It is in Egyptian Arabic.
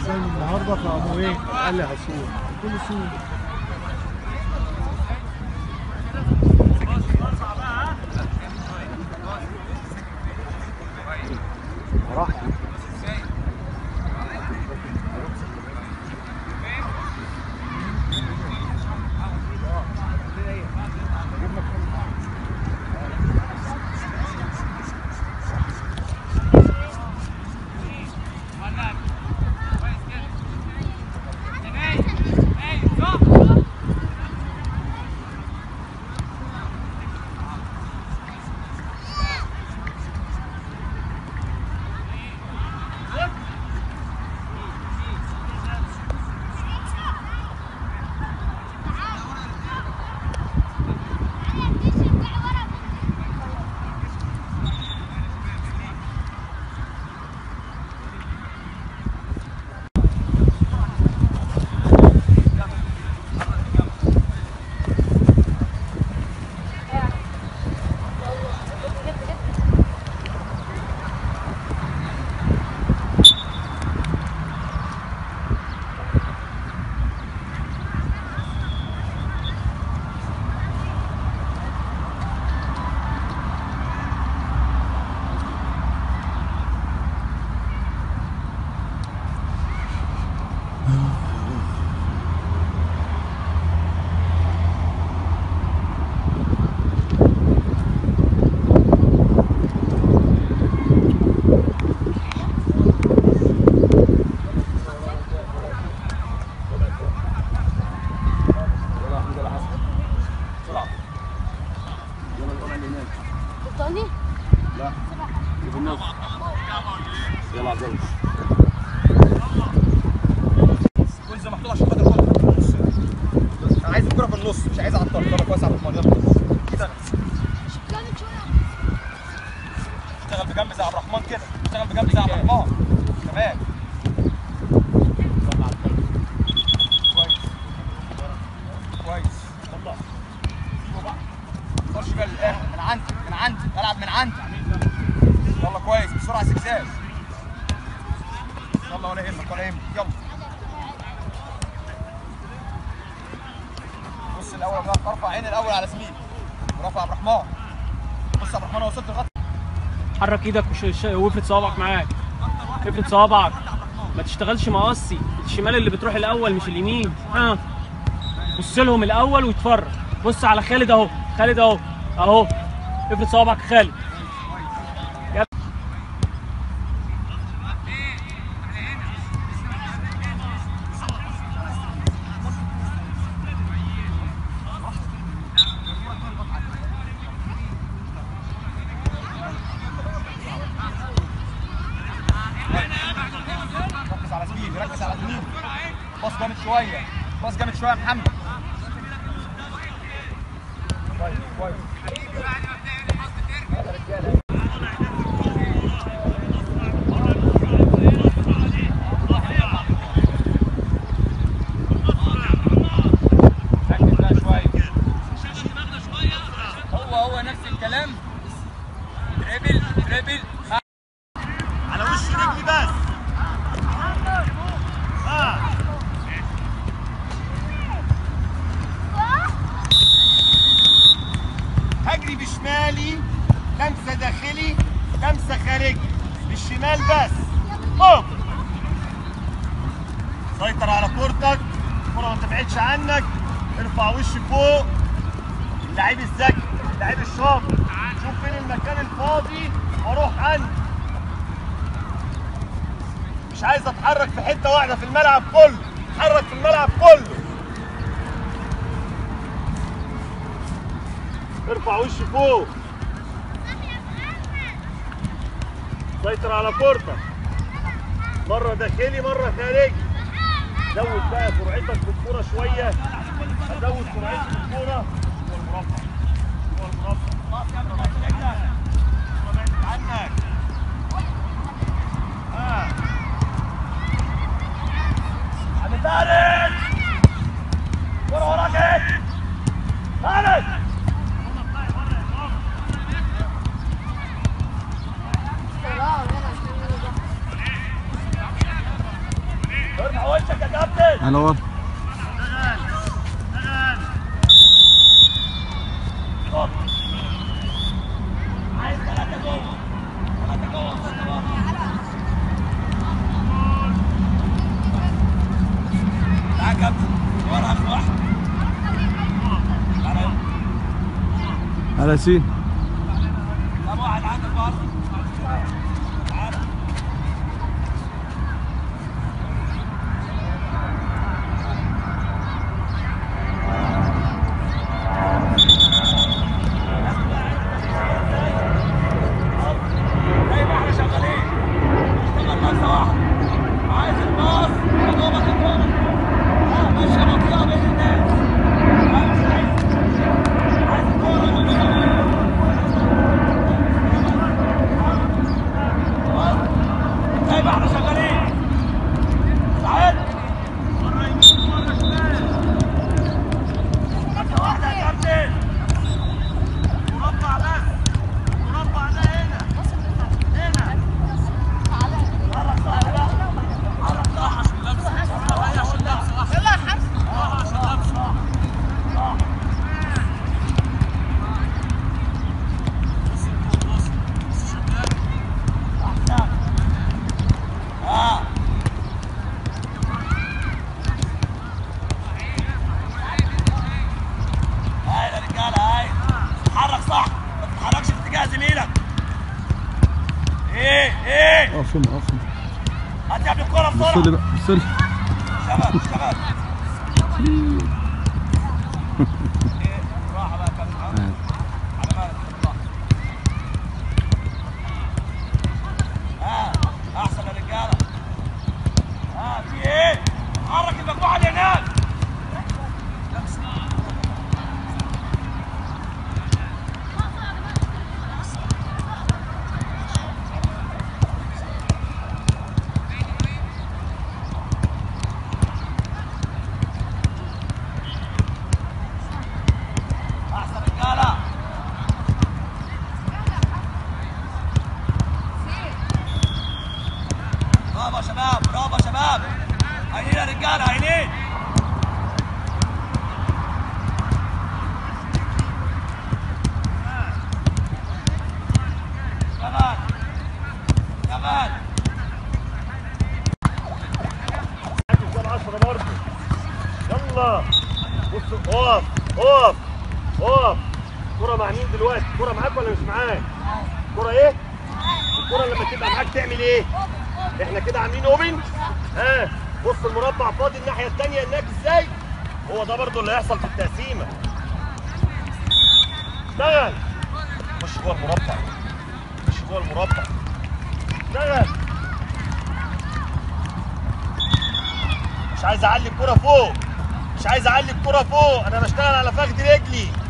السنه النهارده فقاموا ايه قال لي هصوم قلت له صوم راح تاني لا في النص يلا عزوز كل زي محطوط عشان خاطر الكوره في النص انا عايز الكوره في النص مش عايز على الطرف يلا كويس على الرحمن يلا كده جامد شويه اشتغل بجنب زي عبد الرحمن كده اشتغل بجنب زي عبد الرحمن تمام كويس كويس يلا خش بقى للاخر من عندي من عندي العب من عندي يلا كويس بسرعه زجزاج يلا ولا يهمك ولا يهمك يلا بص الاول بقى ارفع عين الاول على زميلي ورفع عبد الرحمن بص يا عبد الرحمن أنا وصلت لغايه حرك ايدك وش... ش... وافرد صوابعك معاك افرد صوابعك ما تشتغلش مقصي الشمال اللي بتروح الاول مش اليمين ها بص لهم الاول واتفرج بص على خالد اهو خالد اهو اهو افرد صوابعك يا خالد يلا. ركز على زميلي ركز على زميلي باص جامد شويه باص جامد شويه يا محمد كويس كويس يلا رجاله ركز بقى شويه هو هو نفس الكلام دريبل دريبل على وش رجلي بس اه هجري بشمالي لمسه داخلي لمسه خارجي بالشمال بس اوب سيطر على كورتك الكوره ما تبعدش عنك ارفع وش فوق اللعيب الذكي اللعيب الشاطر شوف فين المكان الفاضي واروح عنه مش عايز اتحرك في حته واحده في الملعب كله اتحرك في الملعب كله ارفع وش فوق سيطر على كورتك مره داخلي مره خارجي زود بقى سرعتك بالكوره شويه هزود سرعتي بالكوره جوه المربع جوه المربع بعد عنك اه عم فارس ورا وراك ايه فارس ارفع وشك يا كابتن انا ورا عايز ثلاثة جول ثلاثة جول ثلاثة جول تعال يا كابتن ورا اخر واحد تعال على ياسين كم واحد عندك برضه تعال زي ما احنا شغالين اشتغل نفسه واحد عايز الباص يا دوبك الكوره اه ماشيه بطيئه بين الناس اه مش عايز عايز الكوره زي ما احنا شغالين سعيد مره يمين مره شمال خطه واحده يا كابتن مربع بس مربع ده هنا هنا حرك صح بقى حرك صح عشان لمسه عشان لمسه يلا يا حمزه اه عشان لمسه صح بص بص بص شغال احسن اه هاي يا رجاله هاي اتحرك صح ما تتحركش في اتجاه زميلك ايه ايه اقف هنا اقف هنا هات يا ابني الكوره بص لي بسرعه بقى بص لي اشتغل اشتغل ايه راحه بقى يا كابتن ها؟ على مالك بالراحه ها احسن يا رجاله ها في ايه حرك المجموعه اللي هناك احسن رجاله برافو يا شباب برافو يا شباب عينين يا رجاله عينين شغال شغال قدام 10 برضه يلا بص اقف اقف اقف كرة مع مين دلوقتي؟ كرة معاك ولا مش معاك؟ كرة ايه؟ الكرة لما تبقى معاك تعمل ايه؟ احنا كده عاملين اوبن ها بص المربع فاضي الناحية التانية هناك ازاي؟ هو ده برضه اللي هيحصل في التقسيمة اشتغل خش جوه المربع خش جوه المربع اشتغل مش عايز اعلي الكرة فوق مش عايز اعلي الكرة فوق انا بشتغل على فخد رجلي